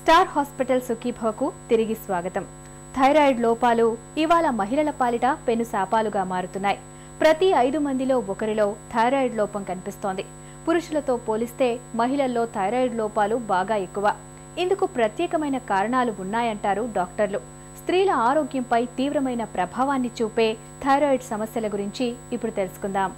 star hospital సుఖీభవకు తిరిగి స్వాగతం thyroid లోపాలు ఇవాళ మహిళల పాలిట పెను శాపాలుగా మారుతున్నాయి ప్రతి ఐదు మందిలో ఒకరిలో థైరాయిడ్ లోపం కనిపిస్తోంది పురుషులతో పోలిస్తే మహిళల్లో థైరాయిడ్ లోపాలు బాగా ఎక్కువ ఇందుకు ప్రత్యేకమైన కారణాలు ఉన్నాయంటారు డాక్టర్లు స్త్రీల ఆరోగ్యంపై తీవ్రమైన ప్రభావాన్ని చూపే థైరాయిడ్ సమస్యల గురించి ఇప్పుడు తెలుసుకుందాం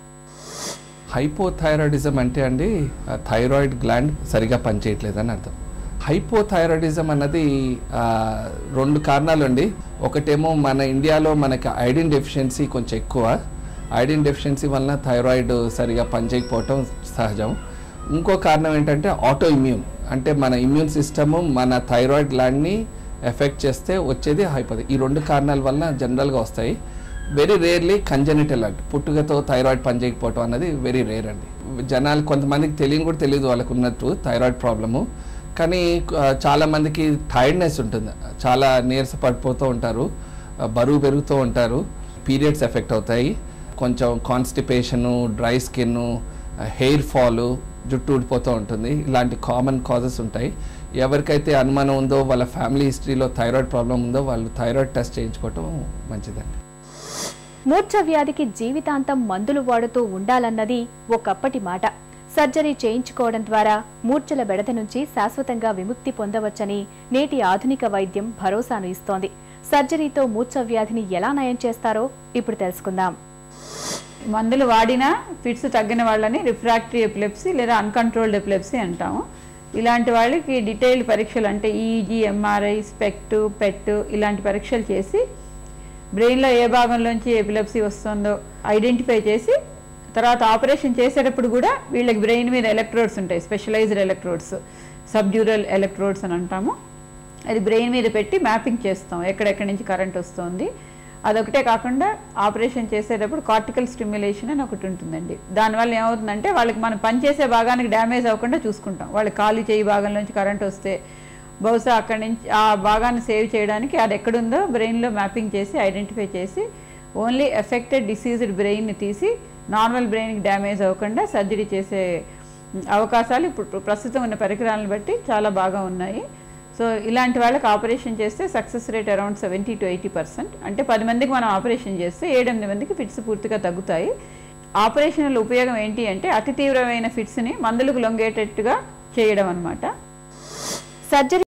హైపోథైరాయిడిజం అంటే అండి ఆ థైరాయిడ్ గ్లాండ్ సరిగా పనిచేయట్లేదని అర్థం హైపోథైరాయిడిజం అన్నది ఆ, రెండు కారణాలు అండి ఒకటేమో మన ఇండియాలో మనకి ఐడిన్ డెఫిషియన్సీ కొంచెం ఎక్కువ ఐడిన్ డెఫిషియన్సీ వలన థైరాయిడ్ సరిగా పనిచేయకపోవటం సహజం ఇంకో కారణం ఏంటంటే ఆటో ఇమ్యూన్ అంటే మన ఇమ్యూన్ సిస్టము మన థైరాయిడ్ గ్లాండ్ని ఎఫెక్ట్ చేస్తే వచ్చేది హైపోథై ఈ రెండు కారణాల వలన జనరల్గా వస్తాయి వెరీ రేర్లీ కంజెనిటల్ అంటే పుట్టుకతో థైరాయిడ్ పనిచేయకపోవటం అన్నది వెరీ రేర్ అండి జనాలు కొంతమందికి తెలియని కూడా తెలియదు వాళ్ళకు ఉన్నట్టు థైరాయిడ్ ప్రాబ్లము కానీ ఆ, చాలా మందికి టైర్డ్నెస్ ఉంటుంది చాలా నీరస పడిపోతూ ఉంటారు ఆ, బరువు పెరుగుతూ ఉంటారు పీరియడ్స్ ఎఫెక్ట్ అవుతాయి కొంచెం constipation dry skin hair fall జుట్టు ఊడిపోతూ ఉంటుంది ఇలాంటి కామన్ కాజెస్ ఉంటాయి ఎవరికైతే అనుమానం ఉందో వాళ్ళ ఫ్యామిలీ హిస్టరీలో థైరాయిడ్ ప్రాబ్లం ఉందో వాళ్ళు థైరాయిడ్ టెస్ట్ చేయించుకోవటం మంచిదండి మూర్ఛ వ్యాధికి జీవితాంతం మందులు వాడుతూ ఉండాలన్నది ఒకప్పటి మాట సర్జరీ చేయించుకోవడం ద్వారా మూర్ఛల బెడద నుంచి శాశ్వతంగా విముక్తి పొందవచ్చని నేటి ఆధునిక వైద్యం భరోసాను ఇస్తోంది సర్జరీతో మూర్ఛ వ్యాధిని ఎలా నయం చేస్తారో ఇప్పుడు తెలుసుకుందాం మందులు వాడినా ఫిట్స్ తగ్గిన వాళ్ళని రిఫ్రాక్టరీ ఎపిలెప్సీ లేదా అన్కంట్రోల్డ్ ఎపిలెప్సీ అంటాము ఇలాంటి వాళ్ళకి డీటెయిల్డ్ పరీక్షలు అంటే ఈజీ ఎంఆర్ఐ స్పెక్ట్ పెట్ ఇలాంటి పరీక్షలు చేసి బ్రెయిన్లో ఏ భాగంలోంచి ఎపిలెప్సీ వస్తుందో ఐడెంటిఫై చేసి తర్వాత ఆపరేషన్ చేసేటప్పుడు కూడా వీళ్ళకి బ్రెయిన్ మీద ఎలక్ట్రోడ్స్ ఉంటాయి స్పెషలైజ్డ్ ఎలక్ట్రోడ్స్ సబ్డ్యూరల్ ఎలక్ట్రోడ్స్ అని అంటాము అది బ్రెయిన్ మీద పెట్టి మ్యాపింగ్ చేస్తాం ఎక్కడెక్కడి నుంచి కరెంట్ వస్తుంది అదొకటే కాకుండా ఆపరేషన్ చేసేటప్పుడు కార్టికల్ స్టిమ్యులేషన్ అని ఒకటి ఉంటుందండి దానివల్ల ఏమవుతుందంటే వాళ్ళకి మనం పనిచేసే భాగానికి డ్యామేజ్ అవ్వకుండా చూసుకుంటాం వాళ్ళకి కాలు చేయి భాగంలోంచి కరెంట్ వస్తే బహుశా అక్కడి నుంచి ఆ భాగాన్ని సేవ్ చేయడానికి అది ఎక్కడుందో బ్రెయిన్లో మ్యాపింగ్ చేసి ఐడెంటిఫై చేసి ఓన్లీ ఎఫెక్టెడ్ డిసీజ్డ్ బ్రెయిన్ని తీసి నార్మల్ బ్రెయిన్కి డ్యామేజ్ అవ్వకుండా సర్జరీ చేసే అవకాశాలు ఇప్పుడు ప్రస్తుతం ఉన్న పరికరాలను బట్టి చాలా బాగా ఉన్నాయి సో ఇలాంటి వాళ్ళకి ఆపరేషన్ చేస్తే success rate around seventy to eighty percent అంటే పది మందికి మనం ఆపరేషన్ చేస్తే ఏడెనిమిది మందికి ఫిట్స్ పూర్తిగా తగ్గుతాయి ఆపరేషన్ వల్ల ఉపయోగం ఏంటి అంటే అతి తీవ్రమైన ఫిట్స్ని మందులకు లొంగేటట్టుగా చేయడం అనమాట సర్జరీ